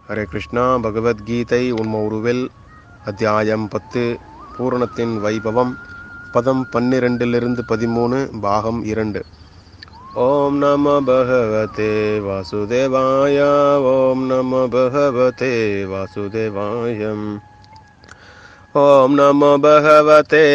ஹரே கிருஷ்ணா பகவத்கீதை உண்ம உருவில் அத்தியாயம் பத்து பூரணத்தின் வைபவம் பதம் பன்னிரெண்டிலிருந்து பதிமூணு பாகம் இரண்டு ஓம் நம பகவதே வாசுதேவாய ஓம் நம பகவதே வாசுதேவாயம் ஓம் நம பகவதே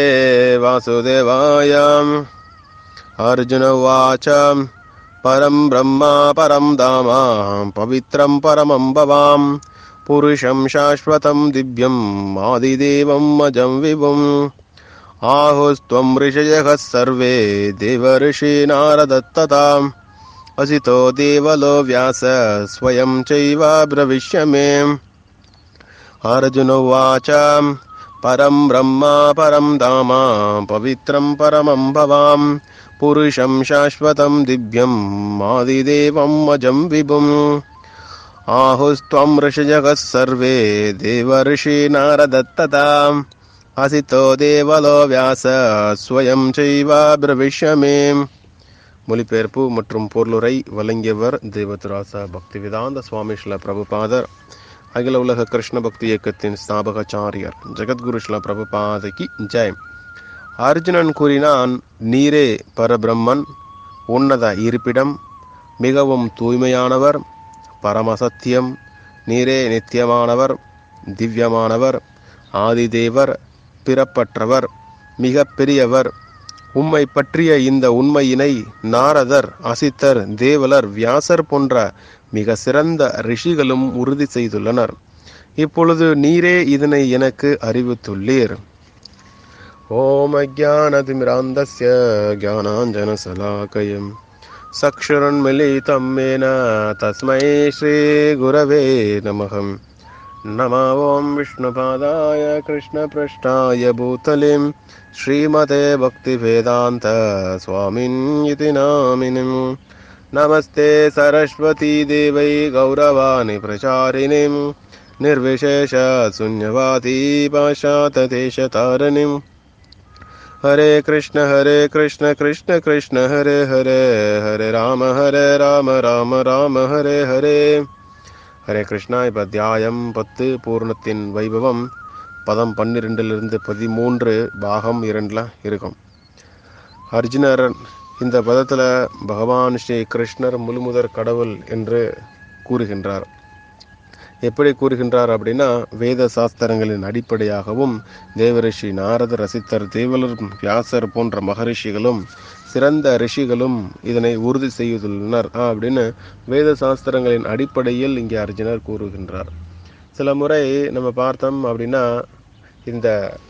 வாசுதேவாயம் अर्जुन उवाच परं ब्रह्मा परं धाम पवित्रं परमं भवाम् पुरुषं शाश्वतं दिव्यम् आदिदेवम् अजं विभुम् आहुस्त्वं ऋषयः सर्वे देवर्षीनारदत्तता असितो देवलो व्यास स्वयं चैव ब्रविष्य मे अर्जुन उवाच परं ब्रह्मा परं धाम पवित्रं परमं भवाम् पुरुषं शाश्वतं दिव्यम् आदिदेवम् अजं विभुम् आहुस्त्वं ऋषयः सर्वे देवर्षीनारदत्तता असितो देवलो व्यास स्वयं चैव பிரவிஷ்ய மே மொழிபெயர்ப்பு மற்றும் பொருளுரை வழங்கியவர் தேவத்ராச பக்திவேதாந்த சுவாமி ஸ்ல பிரபுபாதர் அகில உலக கிருஷ்ண பக்தி இயக்கத்தின் ஸ்தாபகாச்சாரியர் ஜெகத்குரு ஸ்ல பிரபுபாதகி ஜெய் அர்ஜுனன் கூறினான் நீரே பரபிரம்மன் உன்னத இருப்பிடம் மிகவும் தூய்மையானவர் பரமசத்தியம் நீரே நித்தியமானவர் திவ்யமானவர் ஆதிதேவர் பிறப்பற்றவர் மிக பெரியவர் உம்மை பற்றிய இந்த உண்மையினை நாரதர் அசித்தர் தேவலர் வியாசர் போன்ற மிக சிறந்த ரிஷிகளும் உறுதி செய்துள்ளனர் இப்பொழுது நீரே இதனை எனக்கு அறிவித்துள்ளீர் ॐ अज्ञानतिमिरान्धस्य ज्ञानाञ्जनशलाकयम् सक्षुरन्मिलितं मेन तस्मै श्रीगुरवे नमः नमो ॐ विष्णुपादाय कृष्णपृष्ठाय भूतलिं श्रीमते भक्तिवेदान्त स्वामिन् इति नामिनिम् नमस्ते सरस्वती देवै गौरवाणि प्रचारिणीं निर्विशेषशून्यवादी पाशातदेशतारिणीम् हरे कृष्ण हरे कृष्ण कृष्ण कृष्ण हरे हरे हरे राम हरे राम ராம ராம ஹரே ஹரே ஹரே கிருஷ்ணா இப்போ அத்தியாயம் பத்து பூர்ணத்தின் வைபவம் பதம் பன்னிரெண்டிலிருந்து பதிமூன்று பாகம் இரண்டில் இருக்கும் அர்ஜுனர் இந்த பதத்தில் பகவான் ஸ்ரீ கிருஷ்ணர் முழுமுதற் கடவுள் என்று கூறுகின்றார் எப்படி கூறுகின்றார் அப்படின்னா வேத சாஸ்திரங்களின் அடிப்படையாகவும் தேவரிஷி நாரத ரசித்தர் தேவலர் வியாசர் போன்ற மகரிஷிகளும் சிறந்த ரிஷிகளும் இதனை உறுதி செய்துள்ளனர் அப்படின்னு வேத சாஸ்திரங்களின் அடிப்படையில் இங்கே அர்ஜுனர் கூறுகின்றார் சில முறை நம்ம பார்த்தோம் அப்படின்னா இந்த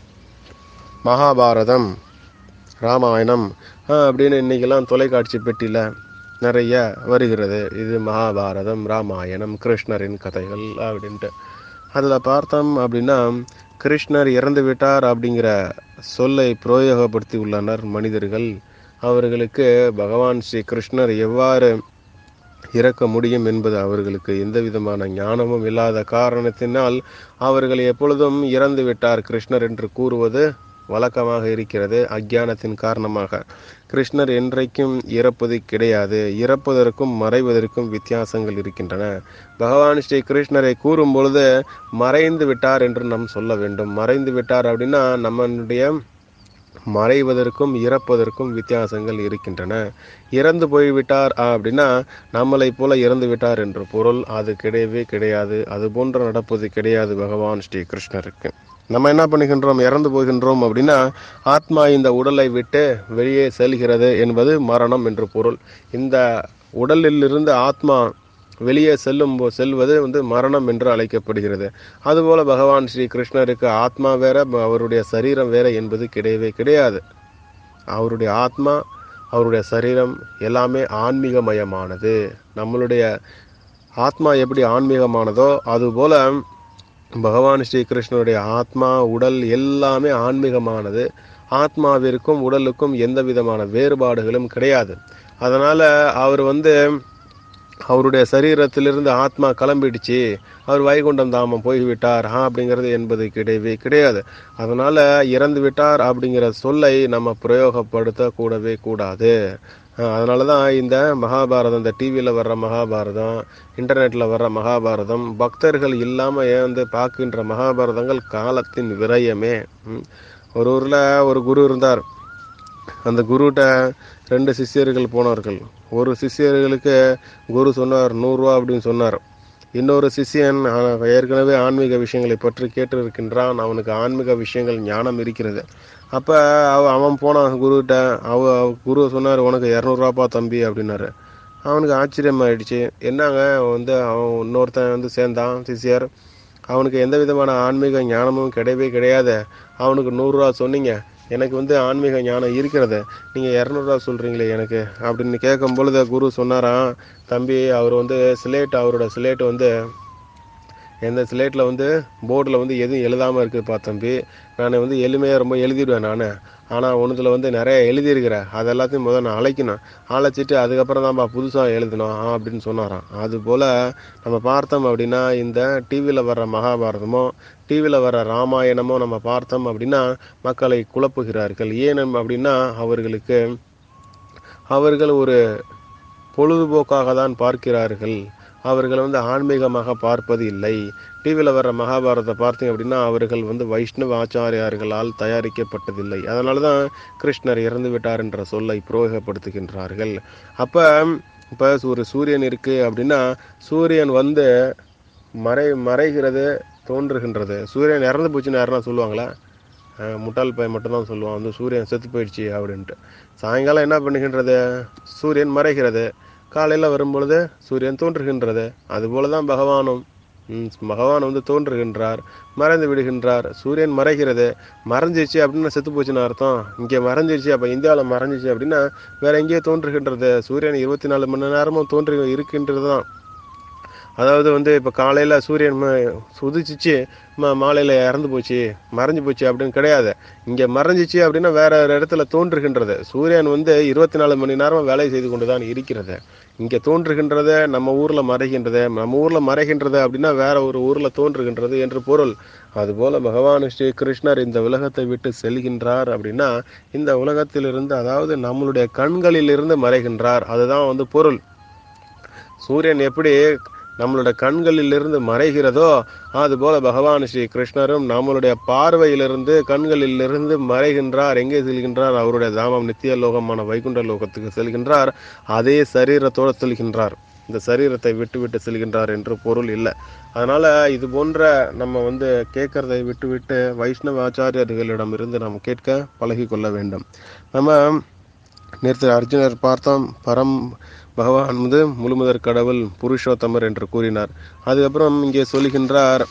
மகாபாரதம் ராமாயணம் அப்படின்னு இன்னைக்கெல்லாம் தொலைக்காட்சி பெட்டியில் நிறைய வருகிறது இது மகாபாரதம் ராமாயணம் கிருஷ்ணரின் கதைகள் அப்படின்ட்டு அதில் பார்த்தோம் அப்படின்னா கிருஷ்ணர் இறந்து விட்டார் அப்படிங்கிற சொல்லை பிரயோகப்படுத்தி உள்ளனர் மனிதர்கள் அவர்களுக்கு பகவான் ஸ்ரீ கிருஷ்ணர் எவ்வாறு இறக்க முடியும் என்பது அவர்களுக்கு எந்த விதமான ஞானமும் இல்லாத காரணத்தினால் அவர்கள் எப்பொழுதும் இறந்து விட்டார் கிருஷ்ணர் என்று கூறுவது வழக்கமாக இருக்கிறது அஜ்ஞானத்தின் காரணமாக கிருஷ்ணர் என்றைக்கும் இறப்பது கிடையாது இறப்பதற்கும் மறைவதற்கும் வித்தியாசங்கள் இருக்கின்றன பகவான் ஸ்ரீ கிருஷ்ணரை கூறும் பொழுது மறைந்து விட்டார் என்று நாம் சொல்ல வேண்டும் மறைந்து விட்டார் அப்படின்னா நம்மளுடைய மறைவதற்கும் இறப்பதற்கும் வித்தியாசங்கள் இருக்கின்றன இறந்து போய்விட்டார் அப்படின்னா நம்மளை போல இறந்து விட்டார் என்ற பொருள் அது கிடையவே கிடையாது அது போன்று நடப்பது கிடையாது பகவான் ஸ்ரீ கிருஷ்ணருக்கு நம்ம என்ன பண்ணுகின்றோம் இறந்து போகின்றோம் அப்படின்னா ஆத்மா இந்த உடலை விட்டு வெளியே செல்கிறது என்பது மரணம் என்று பொருள் இந்த உடலில் இருந்து ஆத்மா வெளியே செல்லும் செல்வது வந்து மரணம் என்று அழைக்கப்படுகிறது அதுபோல பகவான் ஸ்ரீ கிருஷ்ணருக்கு ஆத்மா வேற அவருடைய சரீரம் வேற என்பது கிடையவே கிடையாது அவருடைய ஆத்மா அவருடைய சரீரம் எல்லாமே ஆன்மீகமயமானது நம்மளுடைய ஆத்மா எப்படி ஆன்மீகமானதோ அதுபோல பகவான் ஸ்ரீ கிருஷ்ணனுடைய ஆத்மா உடல் எல்லாமே ஆன்மீகமானது ஆத்மாவிற்கும் உடலுக்கும் எந்த விதமான வேறுபாடுகளும் கிடையாது அதனால அவர் வந்து அவருடைய சரீரத்திலிருந்து ஆத்மா கிளம்பிடுச்சு அவர் வைகுண்டம் தாமம் போய்விட்டார் ஆ அப்படிங்கிறது என்பது கிடையவே கிடையாது அதனால இறந்து விட்டார் அப்படிங்கிற சொல்லை நம்ம பிரயோகப்படுத்த கூடவே கூடாது அதனால தான் இந்த மகாபாரதம் இந்த டிவியில் வர்ற மகாபாரதம் இன்டர்நெட்டில் வர்ற மகாபாரதம் பக்தர்கள் இல்லாமல் ஏன் வந்து பார்க்கின்ற மகாபாரதங்கள் காலத்தின் விரயமே ம். ஒரு ஊரில் ஒரு குரு இருந்தார் அந்த குருகிட்ட ரெண்டு சிஷ்யர்கள் போனார்கள் ஒரு சிஷ்யர்களுக்கு குரு சொன்னார் நூறுரூவா அப்படின்னு சொன்னார் இன்னொரு சிஷ்யன் ஆ- ஏற்கனவே ஆன்மீக விஷயங்களை பற்றி கேட்டு இருக்கின்றான் அவனுக்கு ஆன்மீக விஷயங்கள் ஞானம் இருக்கிறது அப்போ அவ அவன் போனான் குருகிட்ட அவ அவ- குரு சொன்னார் உனக்கு இரநூறுவாப்பா தம்பி அப்படின்னாரு அவனுக்கு ஆச்சரியமாயிடுச்சு என்னங்க வந்து அவன் இன்னொருத்தன் வந்து சேர்ந்தான் சிஷ்யர் அவனுக்கு எந்த விதமான ஆன்மீக ஞானமும் கிடையவே கிடையாது அவனுக்கு நூறுரூவா சொன்னீங்க எனக்கு வந்து ஆன்மீக ஞானம் இருக்கிறது நீங்கள் இரநூறுவா சொல்கிறீங்களே எனக்கு அப்படின்னு கேட்கும் பொழுது குரு சொன்னாராம் தம்பி அவர் வந்து ஸ்லேட் அவரோட ஸ்லேட் வந்து எந்த ஸ்லேட்டில் வந்து போர்டில் வந்து எதுவும் எழுதாமல் இருக்குதுப்பா தம்பி நான் வந்து எளிமையாக ரொம்ப எழுதிடுவேன் நான் ஆனால் ஒன்றுத்தில் வந்து நிறைய எழுதியிருக்கிற அது எல்லாத்தையும் முதல்ல நான் அழைக்கணும் அழைச்சிட்டு அதுக்கப்புறம் தான்ப்பா புதுசாக எழுதணும் ஆ அப்படின்னு சொன்னாராம் அதுபோல் நம்ம பார்த்தோம் அப்படின்னா இந்த டிவியில் வர்ற மகாபாரதமோ டிவியில் வர்ற ராமாயணமோ நம்ம பார்த்தோம் அப்படின்னா மக்களை குழப்புகிறார்கள் ஏன் அப்படின்னா அவர்களுக்கு அவர்கள் ஒரு பொழுதுபோக்காக தான் பார்க்கிறார்கள் அவர்கள் வந்து ஆன்மீகமாக பார்ப்பது இல்லை டிவியில் வர்ற மகாபாரதத்தை பார்த்தீங்க அப்படின்னா அவர்கள் வந்து வைஷ்ணவ ஆச்சாரியார்களால் தயாரிக்கப்பட்டதில்லை அதனால தான் கிருஷ்ணர் இறந்து விட்டார் என்ற சொல்லை புரோகப்படுத்துகின்றார்கள் அப்போ இப்போ ஒரு சூரியன் இருக்குது அப்படின்னா சூரியன் வந்து மறை மறைகிறது தோன்றுகின்றது சூரியன் இறந்து போச்சுன்னு யாருன்னா சொல்லுவாங்களா அஹ் முட்டாள் பையன் மட்டும்தான் சொல்லுவான் வந்து சூரியன் செத்து போயிடுச்சு அப்படின்ட்டு சாயங்காலம் என்ன பண்ணுகின்றது சூரியன் மறைகிறது காலையில் வரும்பொழுது சூரியன் தோன்றுகின்றது அதுபோல தான் பகவானும் ம், பகவான் வந்து தோன்றுகின்றார் மறைந்து விடுகின்றார் சூரியன் மறைகிறது மறைஞ்சிச்சு அப்படின்னு செத்து போச்சுன்னு அர்த்தம் இங்கே மறைஞ்சிருச்சு அப்போ இந்தியாவில் மறைஞ்சிச்சு அப்படின்னா வேற எங்கேயோ தோன்றுகின்றது சூரியன் இருபத்தி நாலு மணி நேரமும் தோன்றி இருக்கின்றது தான் அதாவது வந்து இப்போ காலையில் சூரியன் ம- உதிச்சிச்சு ம மாலையில் இறந்து போச்சு மறைஞ்சு போச்சு அப்படின்னு கிடையாது இங்கே மறைஞ்சிச்சு அப்படின்னா வேற ஒரு இடத்துல தோன்றுகின்றது சூரியன் வந்து இருபத்தி நாலு மணி நேரம் வேலை செய்து கொண்டு தான் இருக்கிறது இங்கே தோன்றுகின்றது நம்ம ஊரில் மறைகின்றது நம்ம ஊரில் மறைகின்றது அப்படின்னா வேற ஒரு ஊரில் தோன்றுகின்றது என்று பொருள் அதுபோல பகவான் ஸ்ரீ கிருஷ்ணர் இந்த உலகத்தை விட்டு செல்கின்றார் அப்படின்னா இந்த உலகத்திலிருந்து அதாவது நம்மளுடைய கண்களிலிருந்து மறைகின்றார் அதுதான் வந்து பொருள் சூரியன் எப்படி நம்மளோட கண்களிலிருந்து மறைகிறதோ அதுபோல பகவான் ஸ்ரீ கிருஷ்ணரும் நம்மளுடைய பார்வையிலிருந்து கண்களிலிருந்து மறைகின்றார் எங்கே செல்கின்றார் அவருடைய தாமம் நித்திய லோகமான வைகுண்ட லோகத்துக்கு செல்கின்றார் அதே சரீரத்தோடு செல்கின்றார் இந்த சரீரத்தை விட்டு விட்டு செல்கின்றார் என்று பொருள் இல்லை அதனால இது போன்ற நம்ம வந்து கேட்கறதை விட்டு விட்டு வைஷ்ணவ ஆச்சாரியர்களிடமிருந்து நாம் கேட்க பழகி கொள்ள வேண்டும் நம்ம நேற்று அர்ஜுனர் பார்த்தோம் பரம் பகவான் வந்து முழுமுதற் கடவுள் புருஷோத்தமர் என்று கூறினார் அதுக்கப்புறம் இங்கே சொல்லுகின்றார்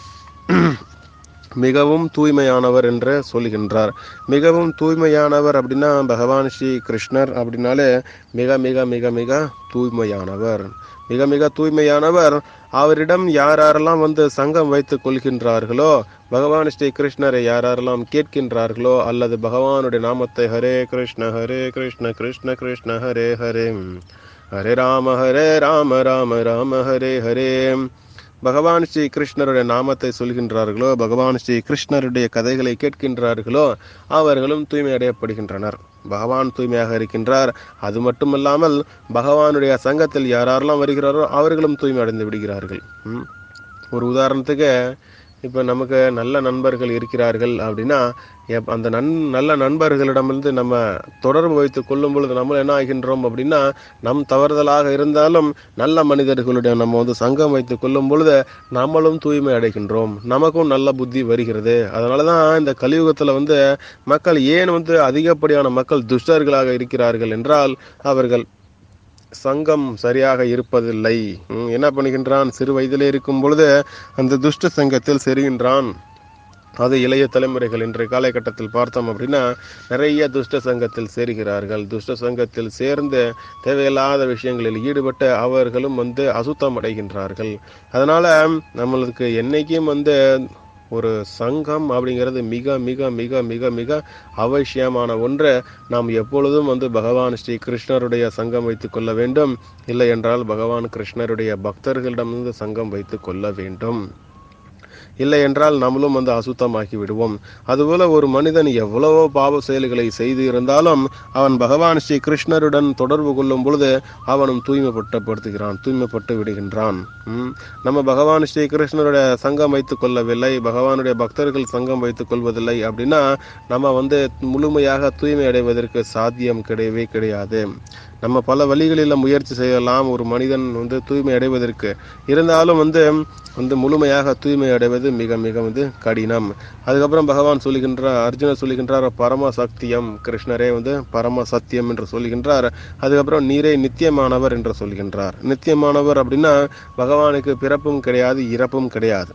மிகவும் தூய்மையானவர் என்று சொல்லுகின்றார் மிகவும் தூய்மையானவர் அப்படின்னா பகவான் ஸ்ரீ கிருஷ்ணர் அப்படின்னாலே மிக மிக மிக மிக தூய்மையானவர் மிக மிக தூய்மையானவர் அவரிடம் யார் யாரெல்லாம் வந்து சங்கம் வைத்துக் கொள்கின்றார்களோ பகவான் ஸ்ரீ கிருஷ்ணரை யார் யாரெல்லாம் கேட்கின்றார்களோ அல்லது பகவானுடைய நாமத்தை ஹரே கிருஷ்ண ஹரே கிருஷ்ண கிருஷ்ண கிருஷ்ண ஹரே ஹரே ஹரே ராம ஹரே ராம ராம ராம ஹரே ஹரே பகவான் ஸ்ரீ கிருஷ்ணருடைய நாமத்தை சொல்கின்றார்களோ பகவான் ஸ்ரீ கிருஷ்ணருடைய கதைகளை கேட்கின்றார்களோ அவர்களும் தூய்மை அடையப்படுகின்றனர் பகவான் தூய்மையாக இருக்கின்றார் அது மட்டுமல்லாமல் பகவானுடைய சங்கத்தில் யாரெல்லாம் வருகிறாரோ அவர்களும் தூய்மை அடைந்து விடுகிறார்கள் ம். ஒரு உதாரணத்துக்கு இப்போ நமக்கு நல்ல நண்பர்கள் இருக்கிறார்கள் அப்படின்னா எப்- அந்த நன் நல்ல நண்பர்களிடமிருந்து நம்ம தொடர்பு வைத்து கொள்ளும் பொழுது நம்ம என்ன ஆகின்றோம் அப்படின்னா நம் தவறுதலாக இருந்தாலும் நல்ல மனிதர்களுடைய நம்ம வந்து சங்கம் வைத்து கொள்ளும் பொழுது நம்மளும் தூய்மை அடைகின்றோம் நமக்கும் நல்ல புத்தி வருகிறது அதனால தான் இந்த கலியுகத்தில் வந்து மக்கள் ஏன் வந்து அதிகப்படியான மக்கள் துஷ்டர்களாக இருக்கிறார்கள் என்றால் அவர்கள் சங்கம் சரியாக இருப்பதில்லை ம், என்ன பண்ணுகின்றான் சிறு வயதிலே இருக்கும் பொழுது அந்த துஷ்ட சங்கத்தில் செருகின்றான் அது இளைய தலைமுறைகள் இன்றைய காலகட்டத்தில் பார்த்தோம் அப்படின்னா நிறைய துஷ்ட சங்கத்தில் சேருகிறார்கள் துஷ்ட சங்கத்தில் சேர்ந்து தேவையில்லாத விஷயங்களில் ஈடுபட்டு அவர்களும் வந்து அசுத்தம் அடைகின்றார்கள் அதனால நம்மளுக்கு என்னைக்கும் வந்து ஒரு சங்கம் அப்படிங்கிறது மிக மிக மிக மிக மிக அவசியமான ஒன்று நாம் எப்பொழுதும் வந்து பகவான் ஸ்ரீ கிருஷ்ணருடைய சங்கம் வைத்துக் கொள்ள வேண்டும் இல்லை என்றால் பகவான் கிருஷ்ணருடைய பக்தர்களிடமிருந்து சங்கம் வைத்துக் கொள்ள வேண்டும் இல்லை என்றால் நம்மளும் வந்து அசுத்தமாக்கி விடுவோம் அதுபோல ஒரு மனிதன் எவ்வளவோ பாவ செயல்களை செய்து இருந்தாலும் அவன் பகவான் ஸ்ரீ கிருஷ்ணருடன் தொடர்பு கொள்ளும் பொழுது அவனும் தூய்மைப்பட்டப்படுத்துகிறான் தூய்மைப்பட்டு விடுகின்றான் ம். நம்ம பகவான் ஸ்ரீ கிருஷ்ணருடைய சங்கம் வைத்துக் கொள்ளவில்லை பகவானுடைய பக்தர்கள் சங்கம் வைத்துக் கொள்வதில்லை அப்படின்னா நம்ம வந்து முழுமையாக தூய்மை அடைவதற்கு சாத்தியம் கிடையவே கிடையாது நம்ம பல வழிகளில் முயற்சி செய்யலாம் ஒரு மனிதன் வந்து தூய்மை அடைவதற்கு இருந்தாலும் வந்து வந்து முழுமையாக தூய்மை அடைவது மிக மிக வந்து கடினம் அதுக்கப்புறம் பகவான் சொல்லுகின்றார் அர்ஜுனர் சொல்லுகின்றார் பரம சத்தியம் கிருஷ்ணரே வந்து பரம சத்தியம் என்று சொல்லுகின்றார் அதுக்கப்புறம் நீரே நித்தியமானவர் என்று சொல்கின்றார் நித்தியமானவர் அப்படின்னா பகவானுக்கு பிறப்பும் கிடையாது இறப்பும் கிடையாது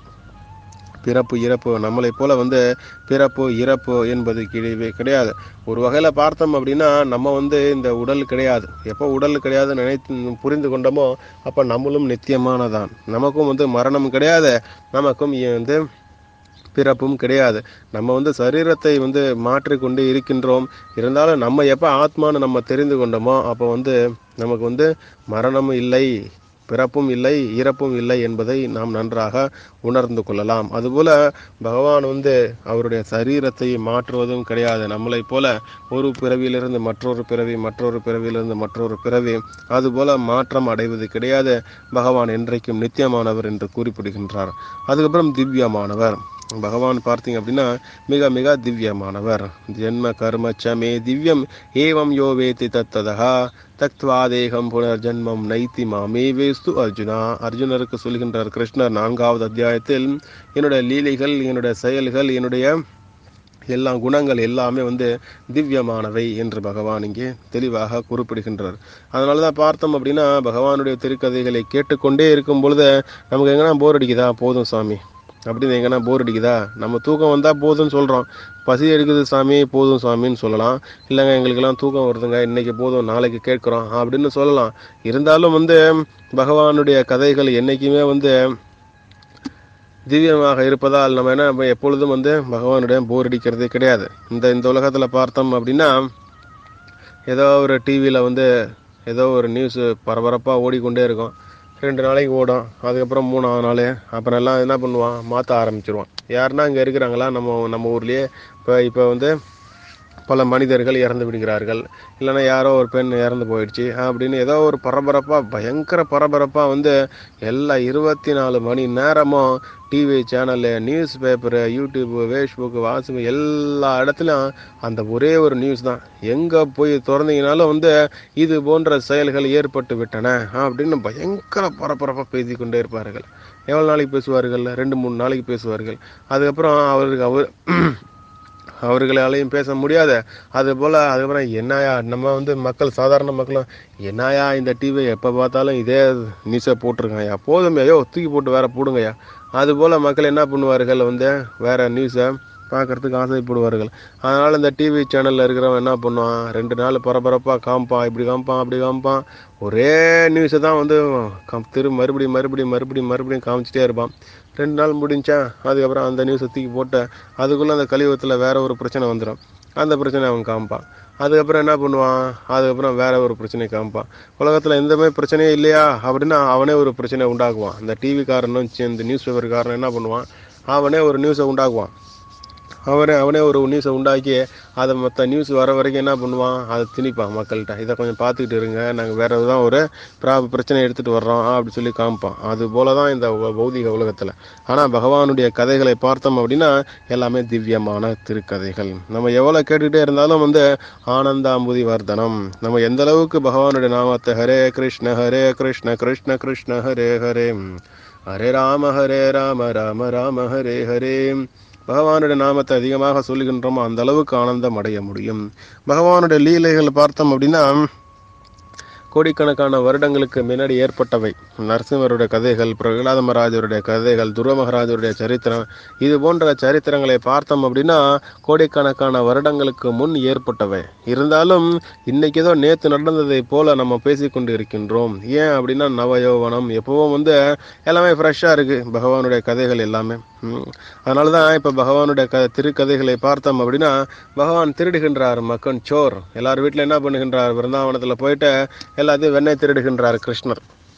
பிறப்பு இறப்பு நம்மளை போல வந்து பிறப்பு இறப்பு என்பது கிடையவே கிடையாது ஒரு வகையில பார்த்தோம் அப்படின்னா நம்ம வந்து இந்த உடல் கிடையாது எப்போ உடல் கிடையாது நினைத்து புரிந்து கொண்டோமோ அப்ப நம்மளும் நித்தியமானதான் நமக்கும் வந்து மரணம் கிடையாது நமக்கும் இ- வந்து பிறப்பும் கிடையாது நம்ம வந்து சரீரத்தை வந்து மாற்றிக்கொண்டு இருக்கின்றோம் இருந்தாலும் நம்ம எப்போ ஆத்மான்னு நம்ம தெரிந்து கொண்டோமோ அப்போ வந்து நமக்கு வந்து மரணமும் இல்லை பிறப்பும் இல்லை இறப்பும் இல்லை என்பதை நாம் நன்றாக உணர்ந்து கொள்ளலாம் அதுபோல பகவான் வந்து அவருடைய சரீரத்தை மாற்றுவதும் கிடையாது நம்மளைப் போல ஒரு பிறவியிலிருந்து மற்றொரு பிறவி மற்றொரு பிறவியிலிருந்து மற்றொரு பிறவி அதுபோல மாற்றம் அடைவது கிடையாது பகவான் என்றைக்கும் நித்தியமானவர் என்று குறிப்பிடுகின்றார் அதுக்கப்புறம் திவ்யமானவர் பகவான் பார்த்தீங்க அப்படின்னா மிக மிக திவ்யமானவர் ஜென்ம கர்ம சமே திவ்யம் ஏவம் யோ வேதி தத்ததா தக்த்வா தேகம் புனர்ஜன்மம் நைத்தி மாமே வேஸ்து அர்ஜுனா அர்ஜுனருக்கு சொல்கின்றார் கிருஷ்ணர் நான்காவது அத்தியாயத்தில் என்னுடைய லீலைகள் என்னுடைய செயல்கள் என்னுடைய எல்லா குணங்கள் எல்லாமே வந்து திவ்யமானவை என்று பகவான் இங்கே தெளிவாக குறிப்பிடுகின்றார் அதனால தான் பார்த்தோம் அப்படின்னா பகவானுடைய திருக்கதைகளை கேட்டுக்கொண்டே இருக்கும் பொழுது நமக்கு எங்கன்னா போர் அடிக்குதா போதும் சாமி அப்படின்னு எங்கன்னா போர் அடிக்குதா நம்ம தூக்கம் வந்தால் போதும்னு சொல்கிறோம் பசி எடுக்குது சாமி போதும் சாமின்னு சொல்லலாம் இல்லைங்க எங்களுக்கெல்லாம் தூக்கம் வருதுங்க இன்னைக்கு போதும் நாளைக்கு கேட்குறோம் அப்படின்னு சொல்லலாம் இருந்தாலும் வந்து பகவானுடைய கதைகள் என்னைக்குமே வந்து திவ்யமாக இருப்பதால் நம்ம என்ன நம்ம எப்பொழுதும் வந்து பகவானுடைய போர் அடிக்கிறதே கிடையாது இந்த இந்த உலகத்தில் பார்த்தோம் அப்படின்னா ஏதோ ஒரு டிவியில் வந்து ஏதோ ஒரு நியூஸ் பரபரப்பாக ஓடிக்கொண்டே இருக்கும் ரெண்டு நாளைக்கு ஓடும் அதுக்கப்புறம் மூணாவது நாள் அப்புறம் எல்லாம் என்ன பண்ணுவான் மாற்ற ஆரம்பிச்சிருவான் யாருன்னா இங்கே இருக்கிறாங்களா நம்ம நம்ம ஊர்லேயே இப்போ இப்போ வந்து பல மனிதர்கள் இறந்து விடுகிறார்கள் இல்லைன்னா யாரோ ஒரு பெண் இறந்து போயிடுச்சு அப்படின்னு ஏதோ ஒரு பரபரப்பாக பயங்கர பரபரப்பாக வந்து எல்லா இருபத்தி நாலு மணி நேரமும் TV channel news paper YouTube Facebook WhatsApp எல்லா இடத்துலையும் அந்த ஒரே ஒரு நியூஸ் தான் எங்கே போய் திறந்தீங்கனாலும் வந்து இது போன்ற செயல்கள் ஏற்பட்டு விட்டன அப்படின்னு பயங்கர பரபரப்பாக பேசி கொண்டே இருப்பார்கள் எவ்வளோ நாளைக்கு பேசுவார்கள் ரெண்டு மூணு நாளைக்கு பேசுவார்கள் அதுக்கப்புறம் அவருக்கு அவர் அவர்களாலையும் பேச முடியாது அது போல் அதுக்கப்புறம் என்னயா நம்ம வந்து மக்கள் சாதாரண மக்களும் என்னயா இந்த டிவி எப்போ பார்த்தாலும் இதே நியூஸை போட்டிருக்காங்கய்யா போதும் ஐயோ தூக்கி போட்டு வேற போடுங்கய்யா அது போல் மக்கள் என்ன பண்ணுவார்கள் வந்து வேற நியூஸை பார்க்கறதுக்கு ஆசைப்படுவார்கள் அதனால் இந்த டிவி சேனலில் இருக்கிறவன் என்ன பண்ணுவான் ரெண்டு நாள் பரபரப்பாக காமிப்பான் இப்படி காமிப்பான் அப்படி காமிப்பான் ஒரே நியூஸை தான் வந்து கம் திரு மறுபடியும் மறுபடியும் மறுபடியும் மறுபடியும் காமிச்சிட்டே இருப்பான் ரெண்டு நாள் முடிஞ்சா அதுக்கப்புறம் அந்த நியூஸை தூக்கி போட்டு அதுக்குள்ளே அந்த கலியுகத்தில் வேற ஒரு பிரச்சனை வந்துடும் அந்த பிரச்சனை அவன் காமிப்பான் அதுக்கப்புறம் என்ன பண்ணுவான் அதுக்கப்புறம் வேற ஒரு பிரச்சனை காமிப்பான் உலகத்தில் எந்த மாதிரி பிரச்சனையே இல்லையா அப்படின்னா அவனே ஒரு பிரச்சனை உண்டாக்குவான் இந்த டிவி காரனும் சி- இந்த நியூஸ் பேப்பர் காரனும் என்ன பண்ணுவான் அவனே ஒரு நியூஸை உண்டாக்குவான் அவனே அவனே ஒரு நியூஸை உண்டாக்கி அதை மற்ற நியூஸ் வர வரைக்கும் என்ன பண்ணுவான் அதை திணிப்பான் மக்கள்கிட்ட இதை கொஞ்சம் பார்த்துக்கிட்டு இருங்க நாங்கள் வேற தான் ஒரு பிரா பிரச்சனை எடுத்துகிட்டு வர்றோம் அப்படி சொல்லி காமிப்பான் அது போல தான் இந்த உ- பௌதிக உலகத்தில் ஆனால் பகவானுடைய கதைகளை பார்த்தோம் அப்படின்னா எல்லாமே திவ்யமான திருக்கதைகள் நம்ம எவ்வளோ கேட்டுக்கிட்டே இருந்தாலும் வந்து ஆனந்தாம்புதி வர்தனம் நம்ம எந்த அளவுக்கு பகவானுடைய நாமத்தை ஹரே கிருஷ்ண ஹரே கிருஷ்ண கிருஷ்ண கிருஷ்ண ஹரே ஹரே ஹரே ராம ஹரே ராம ராம ராம ஹரே ஹரே பகவானுடைய நாமத்தை அதிகமாக சொல்லுகின்றோமோ அந்த அளவுக்கு ஆனந்தம் அடைய முடியும் பகவானுடைய லீலைகள் பார்த்தோம் அப்படின்னா கோடிக்கணக்கான வருடங்களுக்கு முன்னாடி ஏற்பட்டவை நரசிம்மருடைய கதைகள் பிரகலாத மகாராஜருடைய கதைகள் துருவ மகாராஜருடைய சரித்திரம் இது போன்ற சரித்திரங்களை பார்த்தோம் அப்படின்னா கோடிக்கணக்கான வருடங்களுக்கு முன் ஏற்பட்டவை இருந்தாலும் இன்னைக்கு ஏதோ நேற்று நடந்ததை போல நம்ம பேசிக்கொண்டு இருக்கின்றோம் ஏன் அப்படின்னா நவயோவனம் எப்பவும் வந்து எல்லாமே ஃப்ரெஷ்ஷாக இருக்கு பகவானுடைய கதைகள் எல்லாமே ம். அதனால தான் இப்போ பகவானுடைய க திருக்கதைகளை பார்த்தோம் அப்படின்னா பகவான் திருடுகின்றார் மக்கன் சோர் எல்லார் வீட்டில் என்ன பண்ணுகின்றார் விருந்தாவனத்தில் போயிட்டு எல்லாத்தையும் வெண்ணெய் திருடுகின்றார் கிருஷ்ணர்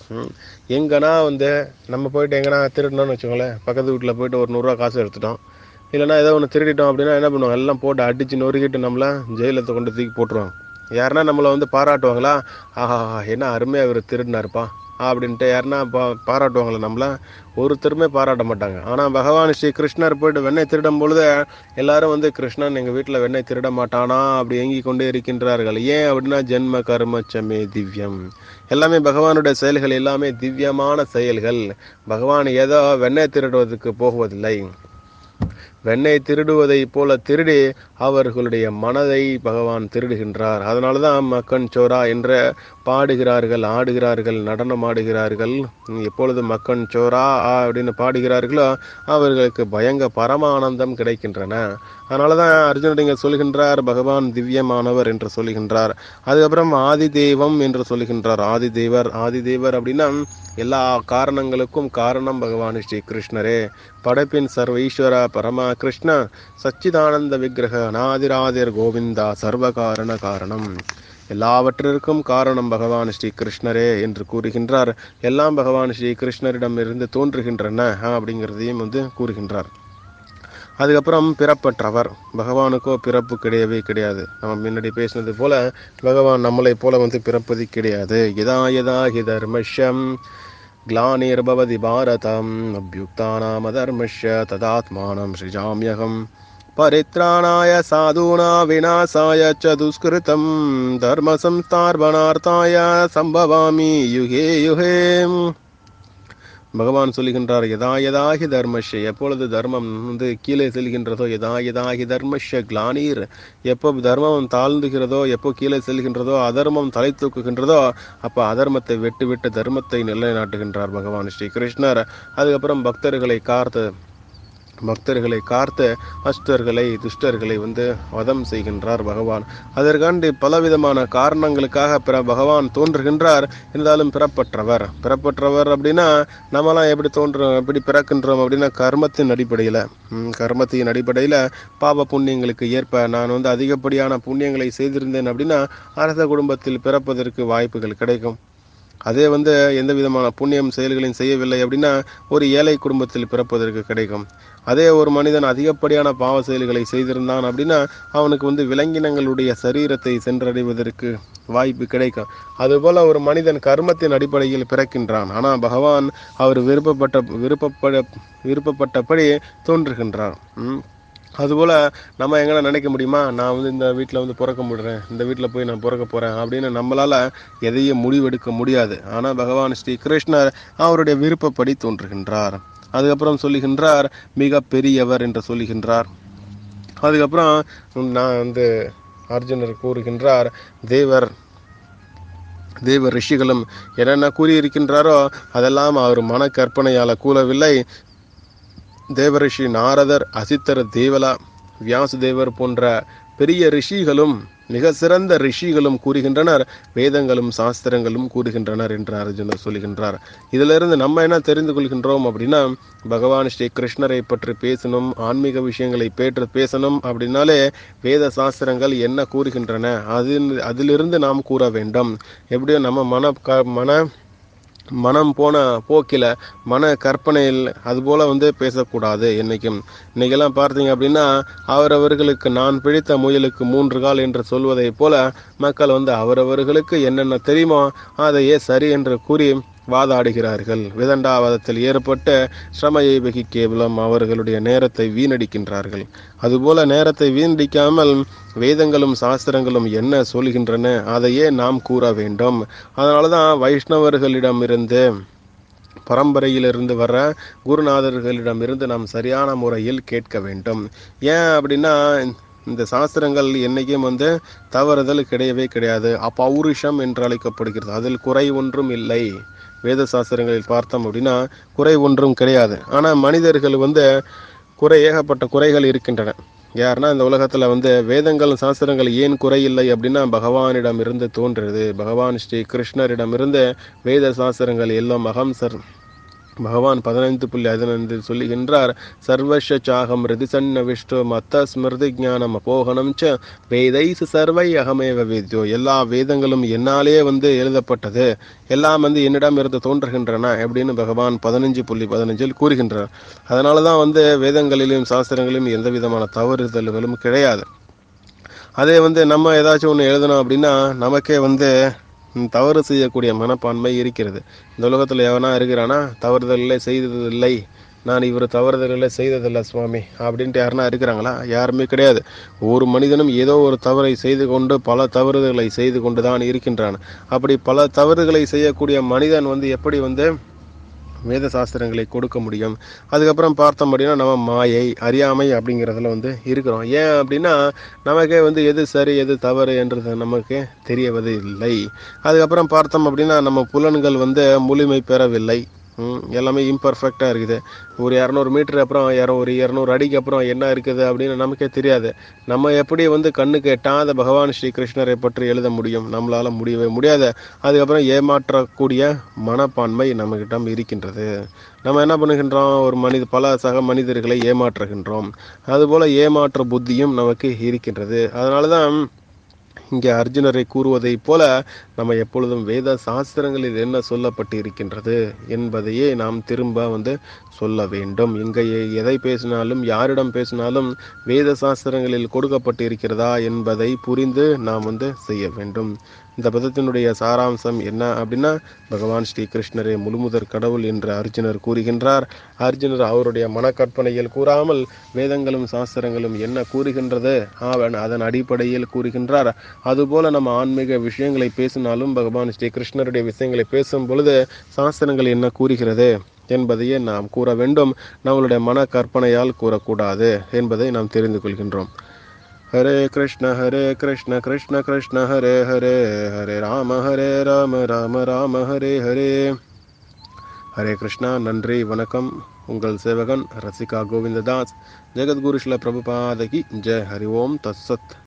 ம். எங்கன்னா வந்து நம்ம போயிட்டு எங்கன்னா திருடணும்னு வச்சுக்கோங்களேன் பக்கத்து வீட்டில் போயிட்டு ஒரு நூறுரூவா காசு எடுத்துட்டோம் இல்லைன்னா ஏதோ ஒன்று திருடிட்டோம் அப்படின்னா என்ன பண்ணுவாங்க எல்லாம் போட்டு அடிச்சு நொறுக்கிட்டு நம்மளை ஜெயிலத்தை கொண்டு தூக்கி போட்டுருவாங்க யாருன்னா நம்மளை வந்து பாராட்டுவாங்களா ஆஹா என்ன அருமையாக இவர் திருடினாருப்பா அப்படின்ட்டு யாருன்னா பா பாராட்டுவாங்களா நம்மள ஒருத்தருமே பாராட்ட மாட்டாங்க ஆனால் பகவான் ஸ்ரீ கிருஷ்ணர் போயிட்டு வெண்ணெய் திருடும் பொழுது எல்லாரும் வந்து கிருஷ்ணன் எங்கள் வீட்டில் வெண்ணெய் திருட மாட்டானா அப்படி ஏங்கி கொண்டே இருக்கின்றார்கள் ஏன் அப்படின்னா ஜென்ம கர்மச்சமே திவ்யம் எல்லாமே பகவானுடைய செயல்கள் எல்லாமே திவ்யமான செயல்கள் பகவான் ஏதோ வெண்ணெய் திருடுவதற்கு போகுவதில்லை வெண்ணெய் திருடுவதை போல திருடி அவர்களுடைய மனதை பகவான் திருடுகின்றார் அதனால தான் மக்கன் சோரா என்று பாடுகிறார்கள் ஆடுகிறார்கள் நடனம் ஆடுகிறார்கள் எப்பொழுது மக்கன் சோரா அப்படின்னு பாடுகிறார்களோ அவர்களுக்கு பயங்க பரமானந்தம் கிடைக்கின்றன அதனால தான் அர்ஜுனன் இங்கே சொல்கின்றார் பகவான் திவ்யமானவர் என்று சொல்லுகின்றார் அதுக்கப்புறம் ஆதி தெய்வம் என்று சொல்லுகின்றார் ஆதி தேவர் ஆதி தேவர் அப்படின்னா எல்லா காரணங்களுக்கும் காரணம் பகவான் ஸ்ரீ கிருஷ்ணரே படைப்பின் சர்வ ஈஸ்வர பரமா கிருஷ்ண சச்சிதானந்த விக்கிரக அநாதிராதிர் கோவிந்தா சர்வ காரண காரணம் எல்லாவற்றிற்கும் காரணம் பகவான் ஸ்ரீ கிருஷ்ணரே என்று கூறுகின்றார் எல்லாம் பகவான் ஸ்ரீ கிருஷ்ணரிடம் இருந்து தோன்றுகின்றன அப்படிங்கிறதையும் வந்து கூறுகின்றார் அதுக்கப்புறம் பிறப்பற்றவர் பகவானுக்கோ பிறப்பு கிடையவே கிடையாது நம்ம முன்னாடி பேசினது போல பகவான் நம்மளை போல வந்து பிறப்பது கிடையாது யதா யதா ஹி தர்மஷ்யம் ग्लानिर्भवति भारतम् अभ्युत्थानामधर्मस्य तदात्मानं सृजाम्यहम् परित्राणाय साधूना विनाशाय च दुष्कृतं धर्मसंस्थापनार्थाय सम्भवामि युगे युगे பகவான் சொல்லுகின்றார் யதா யதாகி தர்மஷ்ய எப்பொழுது தர்மம் வந்து கீழே செல்கின்றதோ யதா யதாகி தர்மஷ்ய கிளானீர் எப்போ தர்மம் தாழ்ந்துகிறதோ எப்போ கீழே செல்கின்றதோ அதர்மம் தலை தூக்குகின்றதோ அப்போ அதர்மத்தை விட்டு விட்டு தர்மத்தை நிலைநாட்டுகின்றார் பகவான் ஸ்ரீ கிருஷ்ணர் அதுக்கப்புறம் பக்தர்களை காத்து பக்தர்களை காத்து அஷ்டர்களை துஷ்டர்களை வந்து வதம் செய்கின்றார் பகவான் அதற்காண்டி பலவிதமான காரணங்களுக்காக பிற பகவான் தோன்றுகின்றார் இருந்தாலும் பிறப்பற்றவர் பிறப்பற்றவர் அப்படின்னா நம்மலாம் எப்படி தோன்றுறோம் எப்படி பிறக்கின்றோம் அப்படின்னா கர்மத்தின் அடிப்படையில் ம், கர்மத்தின் அடிப்படையில் பாவ புண்ணியங்களுக்கு ஏற்ப நான் வந்து அதிகப்படியான புண்ணியங்களை செய்திருந்தேன் அப்படின்னா அரச குடும்பத்தில் பிறப்பதற்கு வாய்ப்புகள் கிடைக்கும் அதே வந்து எந்த விதமான புண்ணியம் செயல்களையும் செய்யவில்லை அப்படின்னா ஒரு ஏழை குடும்பத்தில் பிறப்பதற்கு கிடைக்கும் அதே ஒரு மனிதன் அதிகப்படியான பாவ செயல்களை செய்திருந்தான் அப்படின்னா அவனுக்கு வந்து விலங்கினங்களுடைய சரீரத்தை சென்றடைவதற்கு வாய்ப்பு கிடைக்கும் அதுபோல ஒரு மனிதன் கர்மத்தின் அடிப்படையில் பிறக்கின்றான் ஆனால் பகவான் அவர் விருப்பப்பட்ட விருப்பப்பட விருப்பப்பட்டபடி தோன்றுகின்றார் ம். அதுபோல் நம்ம எங்கன்னா நினைக்க முடியுமா நான் வந்து இந்த வீட்டில் வந்து பிறக்க முடிறேன் இந்த வீட்டில் போய் நான் பிறக்க போகிறேன் அப்படின்னு நம்மளால் எதையும் முடிவெடுக்க முடியாது ஆனால் பகவான் ஸ்ரீ கிருஷ்ணர் அவருடைய விருப்பப்படி தோன்றுகின்றார் அதுக்கப்புறம் சொல்லுகின்றார் மிக பெரியவர் என்று சொல்லுகின்றார் அதுக்கப்புறம் நான் வந்து அர்ஜுனர் கூறுகின்றார் தேவர் தேவ ரிஷிகளும் என்னென்ன கூறியிருக்கின்றாரோ அதெல்லாம் அவர் மன கற்பனையால் கூறவில்லை தேவரிஷி நாரதர் அசித்தர் தேவலா வியாசதேவர் போன்ற பெரிய ரிஷிகளும் மிக சிறந்த ரிஷிகளும் கூறுகின்றனர் வேதங்களும் சாஸ்திரங்களும் கூறுகின்றனர் என்று அர்ஜுனர் சொல்லுகின்றார் இதிலிருந்து நம்ம என்ன தெரிந்து கொள்கின்றோம் அப்படின்னா பகவான் ஸ்ரீ கிருஷ்ணரை பற்றி பேசணும் ஆன்மீக விஷயங்களை பேற்று பேசணும் அப்படின்னாலே வேத சாஸ்திரங்கள் என்ன கூறுகின்றன அதில் அதிலிருந்து நாம் கூற வேண்டும் எப்படியோ நம்ம மன க மன மனம் போன போக்கில் மன கற்பனையில் அதுபோல் வந்து பேசக்கூடாது என்றைக்கும் இன்னைக்கெல்லாம் பார்த்தீங்க அப்படின்னா அவரவர்களுக்கு நான் பிடித்த முயலுக்கு மூன்று கால் என்று சொல்வதைப் போல மக்கள் வந்து அவரவர்களுக்கு என்னென்ன தெரியுமோ அதையே சரி என்று கூறி வாதாடுகிறார்கள் விதண்டாவாதத்தில் ஏற்பட்ட ஸ்ரமையை வகி கேவலம் அவர்களுடைய நேரத்தை வீணடிக்கின்றார்கள் அதுபோல நேரத்தை வீணடிக்காமல் வேதங்களும் சாஸ்திரங்களும் என்ன சொல்கின்றன அதையே நாம் கூற வேண்டும் அதனால தான் வைஷ்ணவர்களிடமிருந்து பரம்பரையிலிருந்து வர குருநாதர்களிடமிருந்து நாம் சரியான முறையில் கேட்க வேண்டும் ஏன் அப்படின்னா இந்த சாஸ்திரங்கள் என்னைக்கும் வந்து தவறுதல் கிடையவே கிடையாது அப்பௌருஷம் என்று அழைக்கப்படுகிறது அதில் குறை ஒன்றும் இல்லை வேத சாஸ்திரங்களில் பார்த்தோம் அப்படின்னா குறை ஒன்றும் கிடையாது ஆனால் மனிதர்கள் வந்து குறை ஏகப்பட்ட குறைகள் இருக்கின்றன யாருன்னா இந்த உலகத்தில் வந்து வேதங்கள் சாஸ்திரங்கள் ஏன் குறையில்லை அப்படின்னா பகவானிடம் இருந்து தோன்றுறது பகவான் ஸ்ரீ கிருஷ்ணரிடமிருந்து வேத சாஸ்திரங்கள் எல்லாம் அகம்சர் பகவான் பதினைந்து புள்ளி பதினைந்தில் சொல்லுகின்றார் சர்வஷ சாகம் ரிதிசன்ன விஷ்ணு மத்த ஸ்மிருதி ஞானம் அபோகனம் ச வேதைசு சர்வை அகமேவ வேத்யோ எல்லா வேதங்களும் என்னாலே வந்து எழுதப்பட்டது எல்லாம் வந்து என்னிடம் இருந்து தோன்றுகின்றன அப்படின்னு பகவான் பதினஞ்சு புள்ளி பதினஞ்சில் கூறுகின்றார் அதனால தான் வந்து வேதங்களிலும் சாஸ்திரங்களிலும் எந்த விதமான தவறுதல்களும் கிடையாது அதே வந்து நம்ம ஏதாச்சும் ஒன்று எழுதணும் அப்படின்னா நமக்கே வந்து ம், தவறு செய்யக்கூடிய மனப்பான்மை இருக்கிறது இந்த உலகத்தில் எவனா இருக்கிறானா தவறுதல்களை செய்ததில்லை நான் இவர் தவறுதல்களை செய்ததில்லை சுவாமி அப்படின்ட்டு யாருனா இருக்கிறாங்களா யாருமே கிடையாது ஒரு மனிதனும் ஏதோ ஒரு தவறை செய்து கொண்டு பல தவறுதல்களை செய்து கொண்டு தான் இருக்கின்றான் அப்படி பல தவறுகளை செய்யக்கூடிய மனிதன் வந்து எப்படி வந்து வேத சாஸ்திரங்களை கொடுக்க முடியும் அதுக்கப்புறம் பார்த்தோம் அப்படின்னா நம்ம மாயை அறியாமை அப்படிங்கிறதுல வந்து இருக்கிறோம் ஏன் அப்படின்னா நமக்கே வந்து எது சரி எது தவறு என்றது நமக்கு தெரியவது இல்லை அதுக்கப்புறம் பார்த்தோம் அப்படின்னா நம்ம புலன்கள் வந்து முழுமை பெறவில்லை ம், எல்லாமே இம்பர்ஃபெக்டாக இருக்குது ஒரு இரநூறு மீட்டர் அப்புறம் இர ஒரு இரநூறு அடிக்கு அப்புறம் என்ன இருக்குது அப்படின்னு நமக்கே தெரியாது நம்ம எப்படி வந்து கண்ணுக்கு எட்டாத பகவான் ஸ்ரீ கிருஷ்ணரை பற்றி எழுத முடியும் நம்மளால முடியவே முடியாது அதுக்கப்புறம் ஏமாற்றக்கூடிய மனப்பான்மை நம்மகிட்ட இருக்கின்றது நம்ம என்ன பண்ணுகின்றோம் ஒரு மனித பல சக மனிதர்களை ஏமாற்றுகின்றோம் அதுபோல ஏமாற்ற புத்தியும் நமக்கு இருக்கின்றது அதனால தான் இங்கே அர்ஜுனரை கூறுவதைப் போல நம்ம எப்பொழுதும் வேத சாஸ்திரங்களில் என்ன சொல்லப்பட்டு இருக்கின்றது என்பதையே நாம் திரும்ப வந்து சொல்ல வேண்டும் இங்கே எதை பேசினாலும் யாரிடம் பேசினாலும் வேத சாஸ்திரங்களில் கொடுக்கப்பட்டு இருக்கிறதா என்பதை புரிந்து நாம் வந்து செய்ய வேண்டும் இந்த பதத்தினுடைய சாராம்சம் என்ன அப்படின்னா பகவான் ஸ்ரீ கிருஷ்ணரே முழுமுதற் கடவுள் என்று அர்ஜுனர் கூறுகின்றார் அர்ஜுனர் அவருடைய மனக்கற்பனையில் கூறாமல் வேதங்களும் சாஸ்திரங்களும் என்ன கூறுகின்றது அவன் அதன் அடிப்படையில் கூறுகின்றார் அதுபோல நம்ம ஆன்மீக விஷயங்களை பேசினாலும் பகவான் ஸ்ரீ கிருஷ்ணருடைய விஷயங்களை பேசும் பொழுது சாஸ்திரங்கள் என்ன கூறுகிறது என்பதையே நாம் கூற வேண்டும் நம்மளுடைய மன கற்பனையால் கூறக்கூடாது என்பதை நாம் தெரிந்து கொள்கின்றோம் ஹரே கிருஷ்ண ஹரே கிருஷ்ண கிருஷ்ண கிருஷ்ண ஹரே ஹரே ஹரே ராம ஹரே ராம ராம ராம ஹரே ஹரே ஹரே கிருஷ்ணா நன்றி வணக்கம் உங்கள் சேவகன் ரசிகா கோவிந்ததாஸ் ஜெகத்குரு ஸ்ல பிரபுபாதகி ஜெய் ஹரி ஓம் தத்சத்